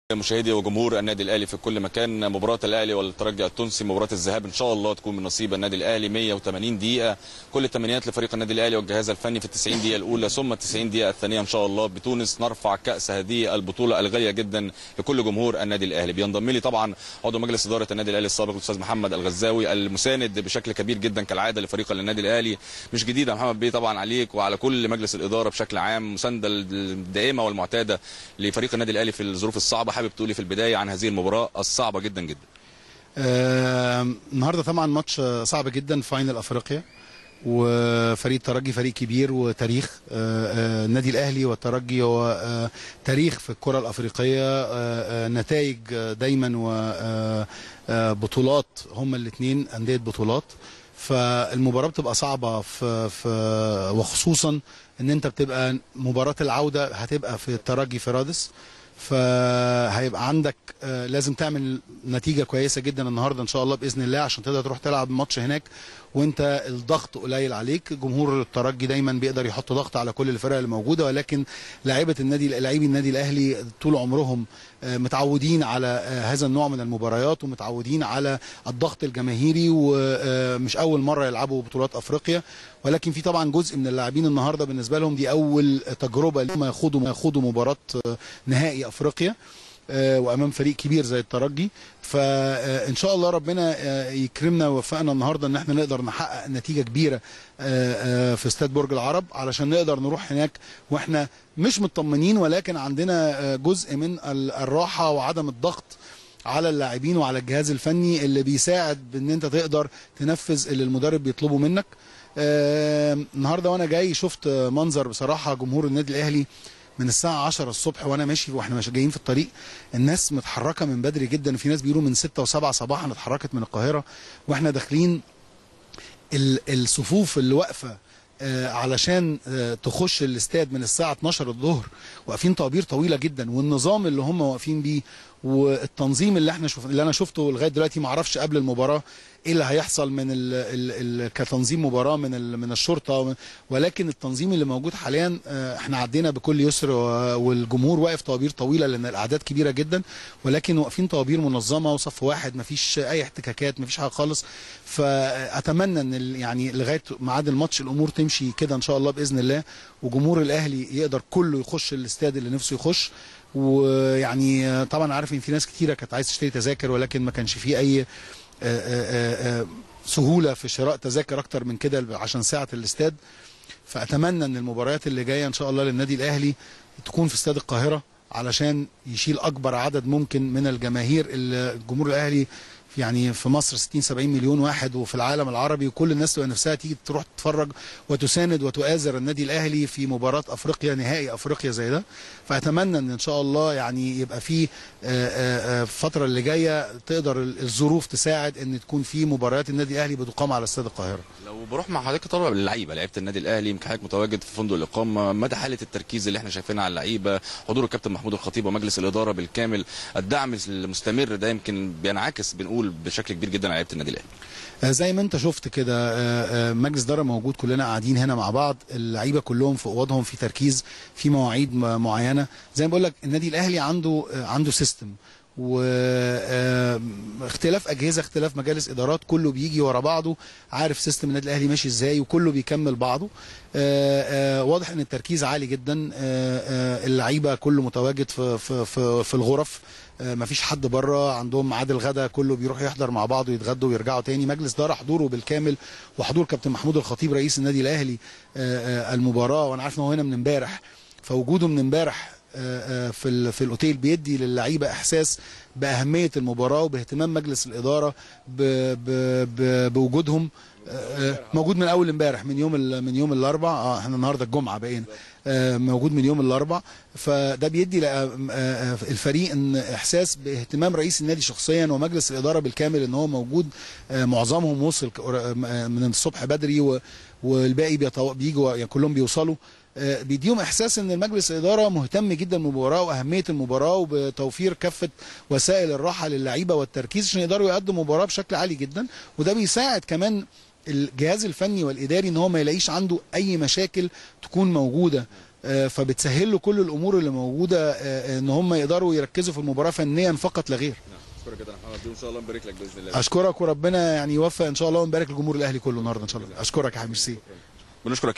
مشاهدي وجمهور النادي الاهلي في كل مكان مباراه الاهلي والترجي التونسي مباراه الذهاب ان شاء الله تكون من نصيب النادي الاهلي 180 دقيقه كل التمنيات لفريق النادي الاهلي والجهاز الفني في ال 90 دقيقه الاولى ثم ال 90 دقيقه الثانيه ان شاء الله بتونس نرفع كاس هذه البطوله الغاليه جدا لكل جمهور النادي الاهلي بينضم لي طبعا عضو مجلس اداره النادي الاهلي السابق الاستاذ محمد الغزاوي المساند بشكل كبير جدا كالعاده لفريق النادي الاهلي مش جديده يا محمد بيه طبعا عليك وعلى كل مجلس الاداره بشكل عام مسانده الدائمه والمعتاده لفريق النادي الاهلي في الظروف الصعبه حابب تقولي في البدايه عن هذه المباراه الصعبه جدا جدا آه النهارده طبعا ماتش صعب جدا فاينل افريقيا وفريق الترجي فريق كبير وتاريخ آه آه النادي الاهلي والترجي هو آه تاريخ في الكره الافريقيه آه آه نتائج دايما وبطولات هما الاثنين انديه بطولات فالمباراه بتبقى صعبه في, في وخصوصا ان انت بتبقى مباراه العوده هتبقى في الترجي في رادس فهيبقى عندك لازم تعمل نتيجه كويسه جدا النهارده ان شاء الله باذن الله عشان تقدر تروح تلعب ماتش هناك وانت الضغط قليل عليك جمهور الترجي دايما بيقدر يحط ضغط على كل الفرق اللي موجوده ولكن لاعيبه النادي لاعبي النادي الاهلي طول عمرهم متعودين على هذا النوع من المباريات ومتعودين على الضغط الجماهيري ومش اول مره يلعبوا بطولات افريقيا ولكن في طبعا جزء من اللاعبين النهارده بالنسبه لهم دي اول تجربه لهم يخوضوا يخوضوا مباراه نهائي افريقيا وامام فريق كبير زي الترجي فان شاء الله ربنا يكرمنا ويوفقنا النهارده ان احنا نقدر نحقق نتيجه كبيره في استاد برج العرب علشان نقدر نروح هناك واحنا مش مطمنين ولكن عندنا جزء من الراحه وعدم الضغط على اللاعبين وعلى الجهاز الفني اللي بيساعد بان انت تقدر تنفذ اللي المدرب بيطلبه منك النهارده وانا جاي شفت منظر بصراحه جمهور النادي الاهلي من الساعة 10 الصبح وانا ماشي واحنا مش جايين في الطريق الناس متحركة من بدري جدا في ناس بيقولوا من 6 و7 صباحا اتحركت من القاهرة واحنا داخلين الصفوف اللي واقفة آه علشان آه تخش الاستاد من الساعة 12 الظهر واقفين طوابير طويلة جدا والنظام اللي هم واقفين بيه والتنظيم اللي احنا شوف اللي انا شفته لغايه دلوقتي ما اعرفش قبل المباراه ايه اللي هيحصل من ال ال ال كتنظيم مباراه من ال من الشرطه ولكن التنظيم اللي موجود حاليا احنا عدينا بكل يسر والجمهور واقف طوابير طويله لان الاعداد كبيره جدا ولكن واقفين طوابير منظمه وصف واحد ما فيش اي احتكاكات ما فيش حاجه خالص فاتمنى ان يعني لغايه ميعاد الماتش الامور تمشي كده ان شاء الله باذن الله وجمهور الاهلي يقدر كله يخش الاستاد اللي نفسه يخش ويعني طبعا عارف ان في ناس كتيره كانت عايز تشتري تذاكر ولكن ما كانش فيه اي آآ آآ سهوله في شراء تذاكر اكتر من كده عشان ساعه الاستاد فاتمنى ان المباريات اللي جايه ان شاء الله للنادي الاهلي تكون في استاد القاهره علشان يشيل اكبر عدد ممكن من الجماهير الجمهور الاهلي يعني في مصر 60 70 مليون واحد وفي العالم العربي وكل الناس تبقى نفسها تيجي تروح تتفرج وتساند وتؤازر النادي الاهلي في مباراه افريقيا نهائي افريقيا زي ده فاتمنى ان ان شاء الله يعني يبقى في الفتره اللي جايه تقدر الظروف تساعد ان تكون في مباريات النادي الاهلي بتقام على استاد القاهره لو بروح مع حضرتك طلب اللعيبه لعيبه النادي الاهلي يمكن حضرتك متواجد في فندق الاقامه مدى حاله التركيز اللي احنا شايفينها على اللعيبه حضور الكابتن محمود الخطيب ومجلس الاداره بالكامل الدعم المستمر ده يمكن بينعكس بنقول بشكل كبير جدا على لعيبه النادي الاهلي زي ما انت شفت كده مجلس اداره موجود كلنا قاعدين هنا مع بعض اللعيبه كلهم في اوضهم في تركيز في مواعيد معينه زي ما بقول لك النادي الاهلي عنده عنده سيستم واختلاف اجهزه اختلاف مجالس ادارات كله بيجي ورا بعضه عارف سيستم النادي الاهلي ماشي ازاي وكله بيكمل بعضه واضح ان التركيز عالي جدا اللعيبه كله متواجد في في في, في الغرف مفيش حد بره عندهم ميعاد الغداء كله بيروح يحضر مع بعضه يتغدوا ويرجعوا تاني مجلس اداره حضوره بالكامل وحضور كابتن محمود الخطيب رئيس النادي الاهلي المباراه وانا عارف ان هو هنا من امبارح فوجوده من امبارح في في الاوتيل بيدي للعيبه احساس باهميه المباراه وباهتمام مجلس الاداره ب ب بوجودهم موجود من اول امبارح من يوم من يوم الاربع اه احنا النهارده الجمعه بقينا موجود من يوم الاربع فده بيدي الفريق ان احساس باهتمام رئيس النادي شخصيا ومجلس الاداره بالكامل ان هو موجود معظمهم وصل من الصبح بدري والباقي بيجوا يعني كلهم بيوصلوا بيديهم احساس ان المجلس الاداره مهتم جدا بالمباراه واهميه المباراه وبتوفير كافه وسائل الراحه للعيبه والتركيز عشان يقدروا يقدموا مباراه بشكل عالي جدا وده بيساعد كمان الجهاز الفني والاداري ان هو ما يلاقيش عنده اي مشاكل تكون موجوده آه، فبتسهل له كل الامور اللي موجوده آه، ان هم يقدروا يركزوا في المباراه فنيا فقط لا غير اشكرك جدا يا محمد وان شاء الله نبارك لك باذن الله اشكرك وربنا يعني يوفق ان شاء الله ونبارك للجمهور الاهلي كله النهارده ان شاء الله اشكرك يا حبيبي ميرسي بنشكرك